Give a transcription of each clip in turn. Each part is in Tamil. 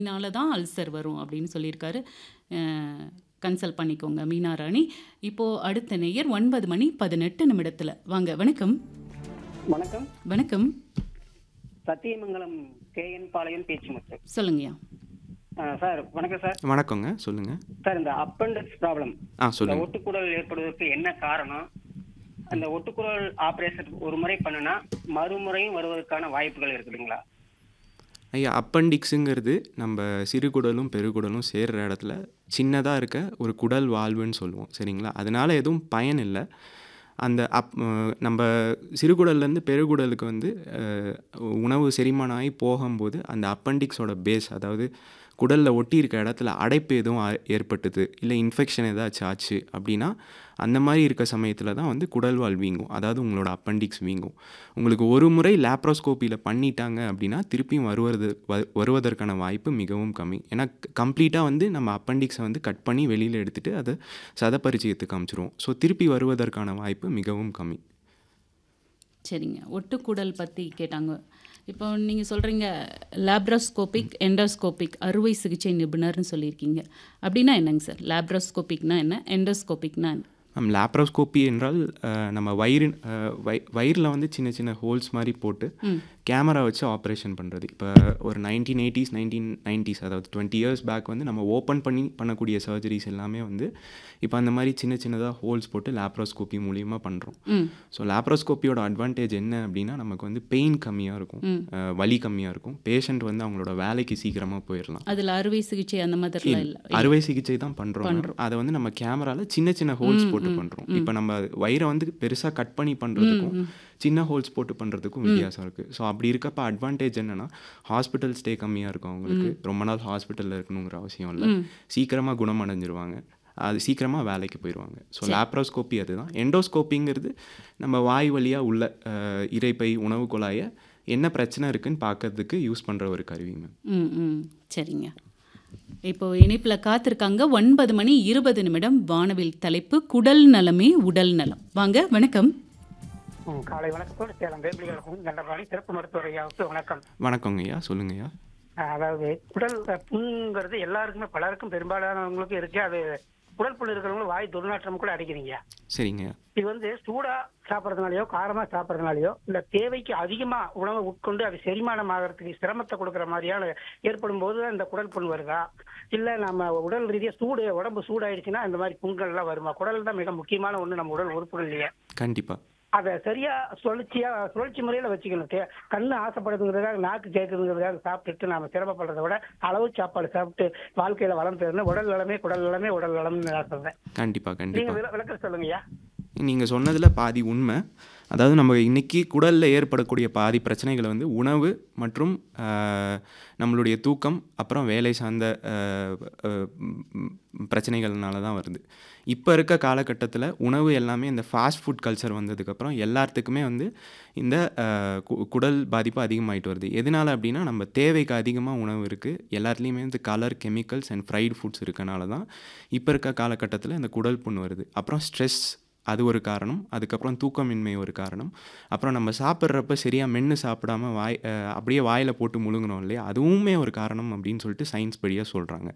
னால தான் அல்சர் வரும் அப்படின்னு சொல்லியிருக்காரு கன்சல்ட் பண்ணிக்கோங்க மீனா ராணி இப்போ அடுத்த நேயர் ஒன்பது மணி பதினெட்டு நிமிடத்துல வாங்க வணக்கம் வணக்கம் வணக்கம் சத்தியமங்கலம் கேஎன் பாளையம் பேச்சுமுத்து சொல்லுங்கய்யா ஆ, சார் வணக்கம் சார் வணக்கங்க சொல்லுங்க சார் இந்த அப்பண்டக்ஸ் ப்ராப்ளம் ஆ இந்த சொல்லுங்க ஒட்டுக்குடல் ஏற்படுவதற்கு என்ன காரணம் அந்த ஒட்டுக்குடல் ஆபரேஷன் ஒரு முறை பண்ணுனா மறுமுறையும் வருவதற்கான வாய்ப்புகள் இருக்குதுங்களா ஐயா அப்பண்டிக்ஸுங்கிறது நம்ம சிறுகுடலும் பெருகுடலும் சேர்ற இடத்துல சின்னதாக இருக்க ஒரு குடல் வாழ்வுன்னு சொல்லுவோம் சரிங்களா அதனால எதுவும் பயன் இல்லை அந்த அப் அஹ் நம்ம சிறுகுடல்லேருந்து பெருகுடலுக்கு வந்து அஹ், உணவு செரிமானம் ஆகி போகும்போது அந்த அப்பண்டிக்ஸோட பேஸ் அதாவது குடலில் ஒட்டி இருக்க இடத்துல அடைப்பு எதுவும் ஆ- ஏற்பட்டுது இல்லை இன்ஃபெக்ஷன் ஏதாச்சும் ஆச்சு அப்படின்னா அந்த மாதிரி இருக்க சமயத்தில் தான் வந்து குடல்வால் வீங்கும் அதாவது உங்களோட அப்பண்டிக்ஸ் வீங்கும் உங்களுக்கு ஒரு முறை லேப்ரோஸ்கோப்பியில் பண்ணிட்டாங்க அப்படின்னா திருப்பியும் வருவது வ- வருவதற்கான வாய்ப்பு மிகவும் கம்மி ஏன்னா கம்ப்ளீட்டாக வந்து நம்ம அப்பண்டிக்ஸை வந்து கட் பண்ணி வெளியில் எடுத்துட்டு அதை சதப்பரிச்சயத்துக்கு காமிச்சிருவோம் ஸோ திருப்பி வருவதற்கான வாய்ப்பு மிகவும் கம்மி சரிங்க ஒட்டுக்குடல் பற்றி கேட்டாங்க இப்போ நீங்கள் சொல்கிறீங்க லேப்ரோஸ்கோபிக் எண்டோஸ்கோபிக் அறுவை சிகிச்சை நிபுணர்னு சொல்லியிருக்கீங்க அப்படின்னா என்னங்க சார் லேப்ரோஸ்கோபிக்னா என்ன எண்டோஸ்கோபிக்னா என்ன மேம் லேப்ரோஸ்கோப்பி என்றால் அஹ், நம்ம வயிறு அஹ், வய வயிறில் வந்து சின்ன சின்ன ஹோல்ஸ் மாதிரி போட்டு கேமரா வச்சு ஆப்ரேஷன் பண்ணுறது இப்போ ஒரு நைன்டீன் எயிட்டிஸ் நைன்டீன் நைன்டிஸ் அதாவது டுவெண்ட்டி இயர்ஸ் பேக் வந்து நம்ம ஓப்பன் பண்ணி பண்ணக்கூடிய சர்ஜரிஸ் எல்லாமே வந்து இப்போ அந்த மாதிரி சின்ன சின்னதாக ஹோல்ஸ் போட்டு லேப்ரோஸ்கோப்பி மூலியமாக பண்ணுறோம் ஸோ லேப்ரோஸ்கோப்பியோட அட்வான்டேஜ் என்ன அப்படின்னா நமக்கு வந்து பெயின் கம்மியாக இருக்கும் அஹ், வலி கம்மியாக இருக்கும் பேஷண்ட் வந்து அவங்களோட வேலைக்கு சீக்கிரமாக போயிடலாம் அதில் அறுவை சிகிச்சை அந்த மாதிரிலாம் இல்லை அறுவை சிகிச்சை தான் பண்றோம் அதை வந்து நம்ம கேமரால சின்ன சின்ன ஹோல்ஸ் போட்டு பண்றோம் இப்போ நம்ம வயிறை வந்து பெருசா கட் பண்ணி பண்றதுக்கும் சின்ன ஹோல்ஸ் போட்டு பண்றதுக்கும் வித்தியாசம் இருக்கு ஸோ அப்படி இருக்கப்ப அட்வான்டேஜ் என்னன்னா ஹாஸ்பிட்டல் ஸ்டே கம்மியா இருக்கும் அவங்களுக்கு ரொம்ப நாள் ஹாஸ்பிட்டல்ல இருக்கணுங்கிற அவசியம் இல்லை சீக்கிரமா குணமடைஞ்சிருவாங்க அது சீக்கிரமாக வேலைக்கு போயிடுவாங்க ஸோ லேப்ரோஸ்கோப்பி அதுதான் எண்டோஸ்கோப்பிங்கிறது நம்ம வாய் வழியாக உள்ள அஹ், இரைப்பை உணவு குழாயை என்ன பிரச்சனை இருக்குன்னு பார்க்கறதுக்கு யூஸ் பண்ணுற ஒரு கருவி மேம் ம் ம் சரிங்க இப்போ இணைப்பில் காத்திருக்காங்க ஒன்பது மணி இருபது நிமிடம் வானவில் தலைப்பு குடல் நலமே உடல் நலம் வாங்க வணக்கம் ம், காலை வணக்கத்தோடு சேலம் வேப்பிலிகளுக்கும் தண்டபாணி சிறப்பு மருத்துவர் ஐயாவுக்கு வணக்கம் வணக்கங்க ஐயா சொல்லுங்க ஐயா அஹ், அதாவது குடல் அஹ், புண்ணுங்கிறது எல்லாருக்குமே பலருக்கும் பெரும்பாலானவங்களுக்கும் இருக்கு அது குடல் புண்ணு இருக்கிறவங்களும் வாய் துர்நாற்றம் கூட அடிக்கிறீங்க சரிங்க ஐயா இது வந்து சூடா சாப்பிட்றதுனாலயோ காரமா சாப்பிட்றதுனாலயோ இல்ல தேவைக்கு அதிகமா உணவை உட்கொண்டு அது செரிமானம் ஆகிறதுக்கு சிரமத்தை கொடுக்குற மாதிரியான ஏற்படும் போது இந்த குடல் புண் வருதா இல்ல நம்ம உடல் ரீதியா சூடு உடம்பு சூடாயிடுச்சுன்னா இந்த மாதிரி புண்கள் எல்லாம் வருமா குடல் தான் மிக முக்கியமான ஒண்ணு நம்ம உடல் உறுப்புகள்லயே கண்டிப்பா அதை சரியா சுழற்சியா சுழற்சி முறையில வச்சுக்கணும் தே- கண்ணு ஆசைப்படுதுங்கிறதுக்காக நாக்கு கேட்குதுங்கிறதுக்காக சாப்பிட்டுட்டு நாம சிரமப்படுறதை விட அளவு சாப்பாடு சாப்பிட்டு வாழ்க்கையில வளம் பெறணும் உடல் நலமே குடல் நலமே உடல் நலம்னு நான் சொல்றேன் கண்டிப்பா நீங்க கண்டிப்பா விள- விளக்கம் சொல்லுங்கய்யா நீங்க சொன்னதுல பாதி உண்மை அதாவது நம்ம இன்னைக்கு குடல்ல ஏற்படக்கூடிய பாதி பிரச்சனைகளை வந்து உணவு மற்றும் ஆஹ், நம்மளுடைய தூக்கம் அப்புறம் வேலை சார்ந்த ஆஹ், ஆஹ், ம், பிரச்சனைகள்னால தான் வருது இப்போ இருக்க காலகட்டத்தில் உணவு எல்லாமே இந்த ஃபாஸ்ட் ஃபுட் கல்ச்சர் வந்ததுக்கப்புறம் எல்லாத்துக்குமே வந்து இந்த ஆஹ், கு- குடல் பாதிப்பு அதிகமாயிட்டு வருது எதனால அப்படின்னா நம்ம தேவைக்கு அதிகமாக உணவு இருக்குது எல்லாத்துலேயுமே வந்து colour chemicals and fried foods இருக்கனால தான் இப்போ இருக்க காலகட்டத்தில் இந்த குடல் புண் வருது அப்புறம் ஸ்ட்ரெஸ் அது ஒரு காரணம் அதுக்கப்புறம் தூக்கமின்மை ஒரு காரணம் அப்புறம் நம்ம சாப்பிட்றப்ப சரியாக மென்று சாப்பிடாம வாய் அஹ், அப்படியே வாயில் போட்டு முழுங்குறோம் இல்லையா அதுவுமே ஒரு காரணம் அப்படின்னு சொல்லிட்டு சயின்ஸ் படியாக சொல்கிறாங்க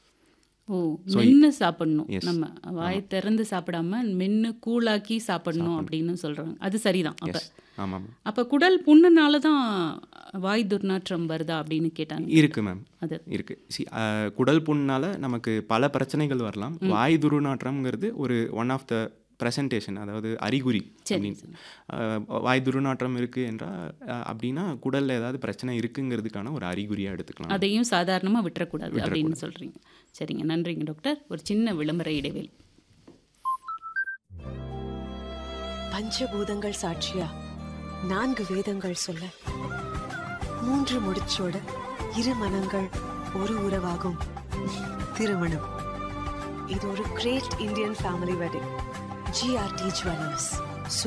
ஓ மென்று சாப்பிடணும் Yes. நம்ம வாய் திறந்து சாப்பிடாம மென்று கூழாக்கி சாப்பிடணும் அப்படின்னு சொல்றாங்க அது சரிதான் அப்ப எஸ் ஆமாம் மேம் அப்ப குடல் புண்ணுனால தான் வாய் துர்நாற்றம் வருதா அப்படின்னு கேட்டாங்க இருக்குது மேம் அது இருக்குது சி அஹ், குடல் புண்ணால் நமக்கு பல பிரச்சனைகள் வரலாம் வாய் துருநாற்றம்ங்கிறது ஒரு ஒன் ஆஃப் த ப்ரெசன்டேஷன் அதாவது அறிகுறி அப்படின்னு அஹ், வாய் துருநாற்றம் இருக்குது என்றால் அஹ், அப்படின்னா குடலில் ஏதாவது பிரச்சனை இருக்குங்கிறதுக்கான ஒரு அறிகுறியாக எடுத்துக்கலாம் அதையும் சாதாரணமா விட்டுறக்கூடாது அப்படின்னு சொல்றீங்க சரிங்க நன்றிங்க டாக்டர் ஒரு சின்ன விளம்பர இடைவெளி பஞ்சபூதங்கள் சாட்சியா நான்கு வேதங்கள் சொல்ல மூன்று முடிச்சோட இரு மனங்கள் ஒரு உறவாகும் திருமணம் இது ஒரு great Indian family wedding GRT jewellers